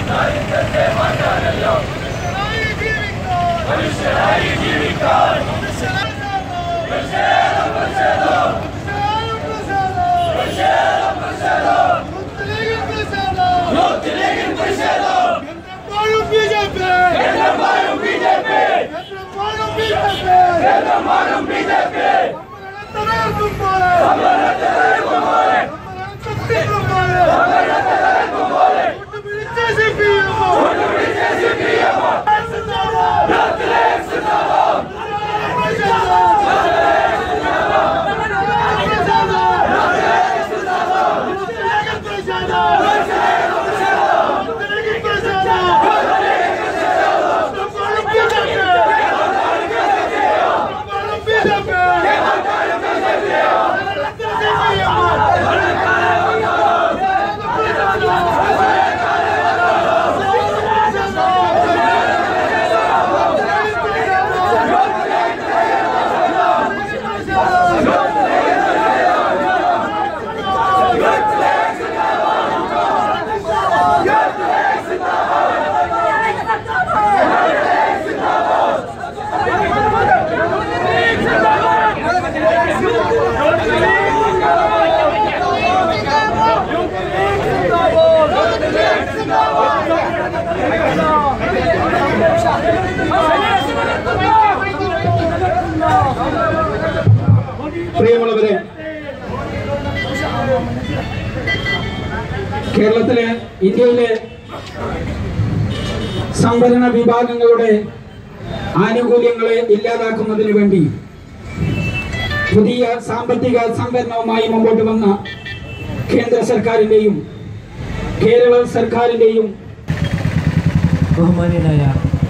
മനുഷ്യരായി ജീവിക്കാൻ പ്രിയമുള്ളവരെ കേരളത്തിലെ ഇന്ത്യയിലെ സംവരണ വിഭാഗങ്ങളുടെ ആനുകൂല്യങ്ങളെ ഇല്ലാതാക്കുന്നതിന് വേണ്ടി പുതിയ സാമ്പത്തിക സംവരണവുമായി മുമ്പോട്ട് വന്ന കേന്ദ്ര സർക്കാരിന്റെയും കേരള സർക്കാരിന്റെയും ബഹുമാന്യനായ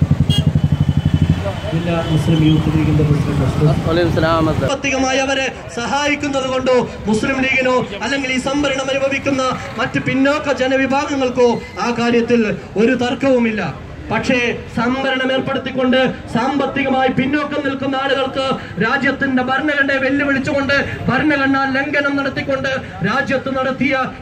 ജില്ലാ മുസ്ലിം യൂത്ത് ലീഗിന്റെ പ്രസിഡന്റ് സാമ്പത്തികമായി അവരെ സഹായിക്കുന്നത് കൊണ്ടോ മുസ്ലിം ലീഗിനോ അല്ലെങ്കിൽ ഈ സംവരണം അനുഭവിക്കുന്ന മറ്റ് പിന്നോക്ക ജനവിഭാഗങ്ങൾക്കോ ആ കാര്യത്തിൽ ഒരു തർക്കവുമില്ല പക്ഷേ സംവരണം ഏർപ്പെടുത്തിക്കൊണ്ട് സാമ്പത്തികമായി പിന്നോക്കം നിൽക്കുന്ന ആളുകൾക്ക് രാജ്യത്തിന്റെ ഭരണഘടനയെ വെല്ലുവിളിച്ചുകൊണ്ട് ഭരണഘടനാ ലംഘനം നടത്തിക്കൊണ്ട് രാജ്യത്ത് നടത്തിയ